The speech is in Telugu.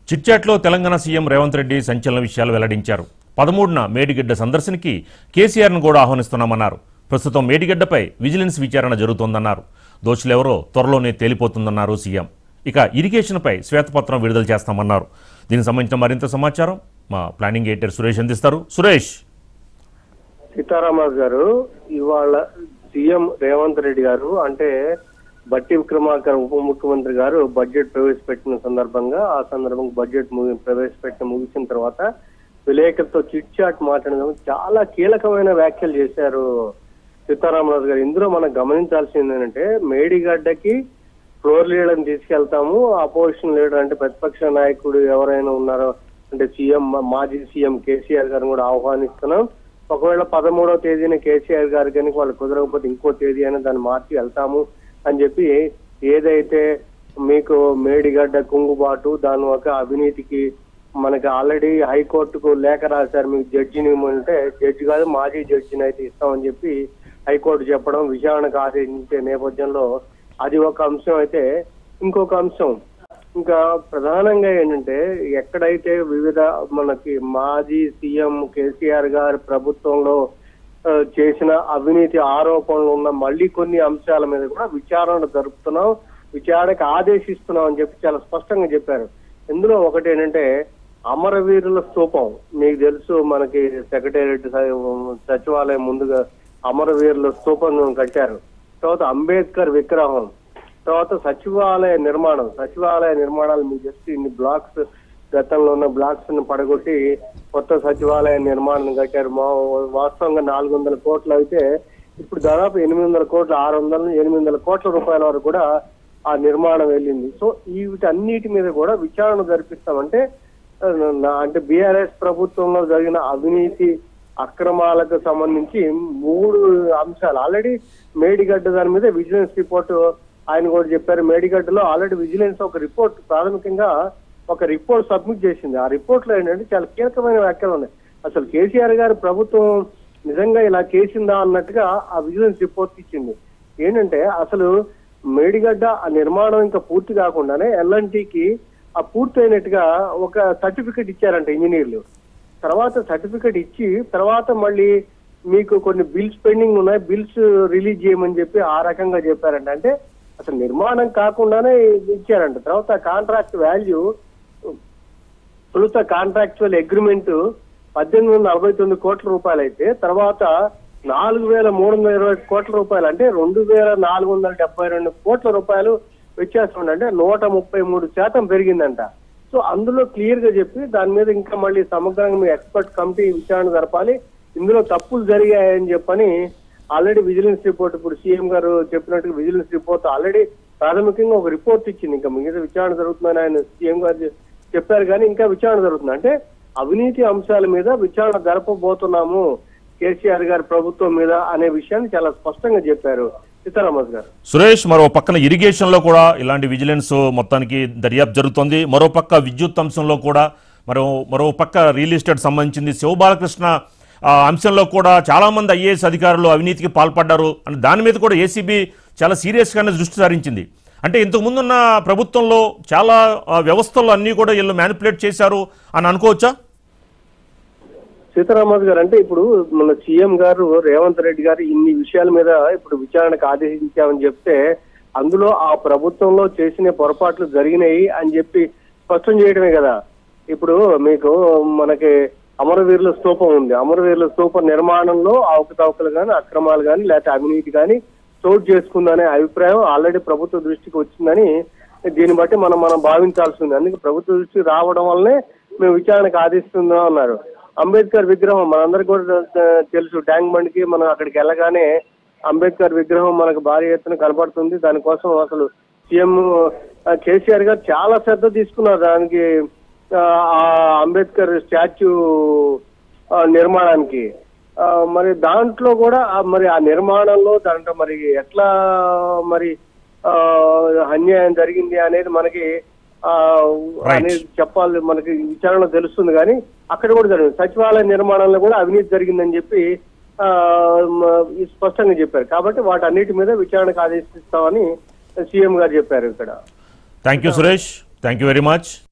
చిట్చాట్లో తెలంగాణ సీఎం రేవంత్ రెడ్డి సంచలన విషయాలు వెల్లడించారు పదమూడున మేడిగడ్డ సందర్శనకి కేసీఆర్ను కూడా ఆహ్వానిస్తున్నామన్నారు ప్రస్తుతం మేడిగడ్డపై విజిలెన్స్ విచారణ జరుగుతోందన్నారు దోషులెవరో త్వరలోనే తేలిపోతుందన్నారు సీఎం ఇక ఇరిగేషన్పై శ్వేతపత్రం విడుదల చేస్తామన్నారు దీనికి సంబంధించిన మరింత సమాచారం మా ప్లానింగ్ ఎడిటర్ సురేష్ అందిస్తారు సురేష్ సీతారామరాజు గారు ఇవాళ సీఎం రేవంత్ రెడ్డి గారు అంటే బట్టి విక్రమార్క ఉప ముఖ్యమంత్రి గారు బడ్జెట్ ప్రవేశపెట్టిన సందర్భంగా ఆ సందర్భంగా బడ్జెట్ ముగి- ప్రవేశపెట్టిన ముగిసిన తర్వాత విలేకరులతో చిట్ చాట్ మాట్లాడడం చాలా కీలకమైన వ్యాఖ్యలు చేశారు సీతారామరాజు గారు ఇందులో మనం గమనించాల్సింది ఏంటంటే మేడిగడ్డకి ఫ్లోర్ లీడర్ని తీసుకెళ్తాము అపోజిషన్ లీడర్ అంటే ప్రతిపక్ష నాయకుడు ఎవరైనా ఉన్నారో అంటే సీఎం మాజీ సీఎం కేసీఆర్ గారిని కూడా ఆహ్వానిస్తున్నాం ఒకవేళ పదమూడవ తేదీన కేసీఆర్ గారి కానీ వాళ్ళు కుదరకపోతే ఇంకో తేదీ అయినా దాన్ని మార్చి వెళ్తాము అని చెప్పి ఏదైతే మీకు మేడిగడ్డ కుంగుబాటు దాని ఒక అవినీతికి మనకి ఆల్రెడీ హైకోర్టుకు లేఖ రాశారు మీకు జడ్జిని అంటే జడ్జి కాదు మాజీ జడ్జిని అయితే ఇస్తామని చెప్పి హైకోర్టు చెప్పడం విచారణకు ఆదేశించే నేపథ్యంలో అది ఒక అంశం అయితే ఇంకొక అంశం ఇంకా ప్రధానంగా ఏంటంటే ఎక్కడైతే వివిధ మనకి మాజీ సీఎం కేసీఆర్ గారి ప్రభుత్వంలో ఆ, చేసిన అవినీతి ఆరోపణలు ఉన్న మళ్ళీ కొన్ని అంశాల మీద కూడా విచారణ జరుపుతున్నాం విచారణకు ఆదేశిస్తున్నాం అని చెప్పి చాలా స్పష్టంగా చెప్పారు ఇందులో ఒకటి ఏంటంటే అమరవీరుల స్తూపం మీకు తెలుసు మనకి సెక్రటేరియట్ సచివాలయం ముందుగా అమరవీరుల స్తూపం కట్టారు తర్వాత అంబేద్కర్ విగ్రహం తర్వాత సచివాలయ నిర్మాణం సచివాలయ నిర్మాణాలు మీకు జస్ట్ ఇన్ని బ్లాక్స్ గతంలో ఉన్న బ్లాక్స్ ని పడగొట్టి కొత్త సచివాలయ నిర్మాణం కట్టారు మా వాస్తవంగా నాలుగు వందల కోట్లు అయితే ఇప్పుడు దాదాపు ఎనిమిది వందల కోట్లు ఆరు వందల ఎనిమిది వందల కోట్ల రూపాయల వరకు కూడా ఆ నిర్మాణం వెళ్ళింది సో ఈ వీటన్నిటి మీద కూడా విచారణ జరిపిస్తామంటే ఆ, నా- అంటే బీఆర్ఎస్ ప్రభుత్వంలో జరిగిన అవినీతి అక్రమాలకు సంబంధించి మూడు అంశాలు ఆల్రెడీ మేడిగడ్డ దాని మీద విజిలెన్స్ రిపోర్ట్ ఆయన కూడా చెప్పారు మేడిగడ్డలో ఆల్రెడీ విజిలెన్స్ ఒక రిపోర్ట్ ప్రాథమికంగా ఒక రిపోర్ట్ సబ్మిట్ చేసింది ఆ రిపోర్ట్ లో ఏంటంటే చాలా కీలకమైన వ్యాఖ్యలు ఉన్నాయి అసలు కేసీఆర్ గారి ప్రభుత్వం నిజంగా ఇలా చేసిందా అన్నట్టుగా ఆ విజిలెన్స్ రిపోర్ట్ ఇచ్చింది ఏంటంటే అసలు మేడిగడ్డ ఆ నిర్మాణం ఇంకా పూర్తి కాకుండానే ఎల్ఎన్టీకి ఆ పూర్తయినట్టుగా ఒక సర్టిఫికెట్ ఇచ్చారంట ఇంజనీర్లు తర్వాత సర్టిఫికెట్ ఇచ్చి తర్వాత మళ్ళీ మీకు కొన్ని బిల్స్ పెండింగ్ ఉన్నాయి బిల్స్ రిలీజ్ చేయమని చెప్పి ఆ రకంగా చెప్పారంట అంటే అసలు నిర్మాణం కాకుండానే ఇచ్చారంట తర్వాత కాంట్రాక్ట్ వాల్యూ తొలుత కాంట్రాక్చువల్ అగ్రిమెంట్ పద్దెనిమిది వందల నలభై తొమ్మిది కోట్ల రూపాయలు అయితే తర్వాత నాలుగు వేల మూడు వందల ఇరవై కోట్ల రూపాయలు అంటే రెండు వేల నాలుగు వందల డెబ్బై రెండు కోట్ల రూపాయలు వ్యత్యాసం ఉంది. అంటే నూట ముప్పై మూడు శాతం పెరిగిందంట సో అందులో క్లియర్ గా చెప్పి దాని మీద ఇంకా మళ్ళీ సమగ్రంగా మీ ఎక్స్పర్ట్ కమిటీ విచారణ జరపాలి ఇందులో తప్పులు జరిగాయని చెప్పని ఆల్రెడీ విజిలెన్స్ రిపోర్ట్ ఇప్పుడు సీఎం గారు చెప్పినట్టుగా విజిలెన్స్ రిపోర్ట్ ఆల్రెడీ ప్రాథమికంగా ఒక రిపోర్ట్ ఇచ్చింది ఇంకా మిగతా విచారణ జరుగుతుందని ఆయన సీఎం గారు చె- చెప్పారు కానీ ఇంకా విచారణ జరుగుతుంది అంటే అవినీతి అంశాల మీద విచారణ జరపబోతున్నాము కేసీఆర్ గారి ప్రభుత్వం మీద అనే విషయాన్ని చాలా స్పష్టంగా చెప్పారు సీతారామస్ గారు సురేష్ మరో పక్కన ఇరిగేషన్లో కూడా ఇలాంటి విజిలెన్స్ మొత్తానికి దర్యాప్తు జరుగుతోంది మరో పక్క విద్యుత్ అంశంలో కూడా మరో మరో పక్క రియల్ ఎస్టేట్ సంబంధించింది శివబాలకృష్ణ ఆ, అంశంలో కూడా చాలామంది ఐఏఎస్ అధికారులు అవినీతికి పాల్పడ్డారు అని దాని మీద కూడా ఏసీబీ చాలా సీరియస్గానే దృష్టి సారించింది అంటే ఇంతకు ముందున్న ప్రభుత్వంలో చాలా ఆ, వ్యవస్థలు అన్నీ కూడా వీళ్ళు మ్యానిపులేట్ చేశారు అని అనుకోవచ్చా సీతారామస్ గారు అంటే ఇప్పుడు మన సీఎం గారు రేవంత్ రెడ్డి గారు ఇన్ని విషయాల మీద ఇప్పుడు విచారణకు ఆదేశించామని చెప్తే అందులో ఆ ప్రభుత్వంలో చేసిన పొరపాట్లు జరిగినాయి అని చెప్పి స్పష్టం చేయడమే కదా ఇప్పుడు మీకు మనకి అమరవీరుల స్తూపం ఉంది అమరవీరుల స్తూపం నిర్మాణంలో అవకతవకలు కానీ అక్రమాలు కానీ లేకపోతే అవినీతి కానీ చోటు చేసుకుందనే అభిప్రాయం ఆల్రెడీ ప్రభుత్వ దృష్టికి వచ్చిందని దీన్ని బట్టి మనం మనం భావించాల్సి ఉంది అందుకే ప్రభుత్వ దృష్టికి రావడం వల్లనే మేము విచారణకు ఆదేశిస్తున్నాం అన్నారు అంబేద్కర్ విగ్రహం మనందరికి కూడా తె- తెలుసు ట్యాంక్ బండ్కి మనం అక్కడికి వెళ్ళగానే అంబేద్కర్ విగ్రహం మనకు భారీ ఎత్తున కనపడుతుంది దానికోసం అసలు సీఎం ఆ, కేసీఆర్ గారు చాలా శ్రద్ధ తీసుకున్నారు దానికి ఆ, ఆ అంబేద్కర్ స్టాచ్యూ ఆ, నిర్మాణానికి ఆ, మరి దాంట్లో కూడా ఆ మరి ఆ నిర్మాణంలో దాంట్లో మరి ఎట్లా మరి ఆ, అన్యాయం జరిగింది అనేది మనకి ఆ, Right. అనేది చెప్పాలి మనకి విచారణ తెలుస్తుంది కానీ అక్కడ కూడా జరిగింది సచివాలయ నిర్మాణంలో కూడా అవినీతి జరిగిందని చెప్పి ఆ, మ- ఈ స్పష్టంగా చెప్పారు కాబట్టి వాటన్నిటి మీద విచారణకు ఆదేశిస్తామని సీఎం గారు చెప్పారు ఇక్కడ thank you Suresh thank you very much